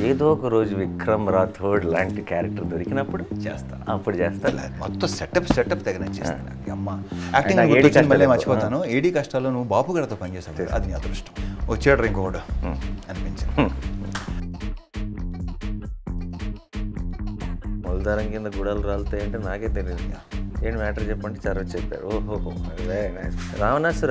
ఏదో ఒక రోజు విక్రమ్ రాథోడ్ లాంటి క్యారెక్టర్ దొరికినప్పుడు చేస్తా అప్పుడు చేస్తా అలా మొత్తం సెటప్ సెటప్ తెగ నచ్చేస్తుంది నాకు. అమ్మ నాకు యాక్టింగ్ ఏడీ గుర్తొచ్చింది మళ్ళీ కష్టాలు మర్చిపోతాను ఏడీ కష్టాల్లో నువ్వు బాపు గారితో పనిచేసావు అది నీ అదృష్టం వచ్చాడు ఇంకొకడు అనిపించింది మొలదారం కింద గుడాలు రాలుతాయంటే నాకే తెలియదు ఏంటి మ్యాటర్ చెప్పండి సార్ వచ్చి చెప్పారు ఓహో రావణాసుర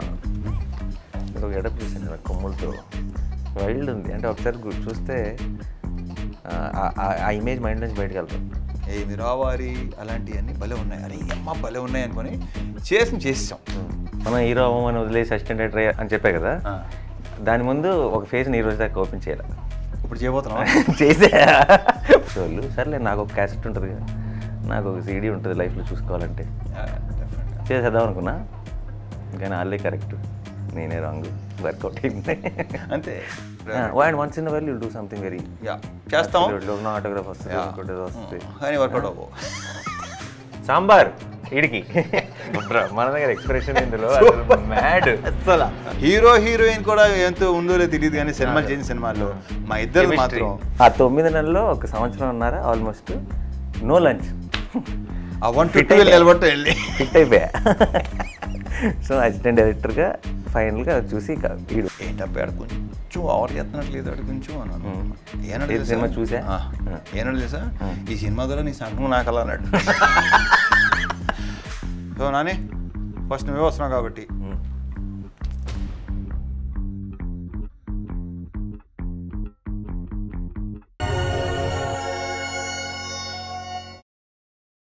ఒక ఎడప్ చూసాను కదా కొమ్ములతో వైల్డ్ ఉంది అంటే ఒకసారి గు- చూస్తే ఆ- ఆ- ఆ- ఆ ఇమేజ్ మైండ్ నుంచి బయటకు వెళ్తాం ఏ మిరావారి అలాంటివన్నీ భలే ఉన్నాయి అరే ఈ అమ్మ భలే ఉన్నాయి అనుకొని చేసి చేసాం మనం హీరో అవ్వమని వదిలేసి అసిస్టెంట్ డైరెక్టర్ అని చెప్పే కదా దాని ముందు ఒక ఫేజ్ని ఈ రోజు దాకా ఓపెన్ చేయాలి ఇప్పుడు చేయబోతున్నాం చేసే వాళ్ళు సర్లే నాకు ఒక క్యాసెట్ ఉంటుంది కదా నాకు ఒక సీడీ ఉంటుంది లైఫ్లో చూసుకోవాలంటే చేసేద్దాం అనుకున్నా కానీ వాళ్ళే కరెక్ట్ నేనే రాంగ్ వర్కౌట్ అయింది అంతే వాడు once in well you do something very యా చేస్తాం ఆటోగ్రాఫ్ వస్తుంది Yeah. ఇంకోటి ఏదో వస్తుంది కానీ వర్కౌట్ అవ్వవు సాంబార్ ఇడికి మన దగ్గర ఎక్స్ప్రెషన్ ఇందులో మ్యాడ్ అసలు హీరో హీరోయిన్ కూడా ఎంత ఉందో లేదో తెలియదు కానీ సినిమాలు చేసిన సినిమాల్లో మా ఇద్దరు మాత్రం ఆ తొమ్మిది నెలల్లో ఒక సంవత్సరం ఉన్నారా ఆల్మోస్ట్ నో లంచ్ ఆ వన్ ఫిఫ్టీ వెళ్ళి నిలబట్టు వెళ్ళి ఫిట్ అయిపోయా సో అసిస్టెంట్ డైరెక్టర్గా ఫైనల్గా చూసి ఇక వీడు ఏంటబ్బా ఆడ కొంచెం ఓవర్ చేస్తున్నట్లేదు ఆడ కొంచెం అన్నాను ఏనాడు ఏ తెలుసా? సినిమా చూసా? ఆ, ఏనాడు తెలుసా ఈ సినిమా ద్వారా నీ సంఘం నాకు అలా అన్నాడు సో నాని ఫస్ట్ నువ్వే వస్తున్నావు కాబట్టి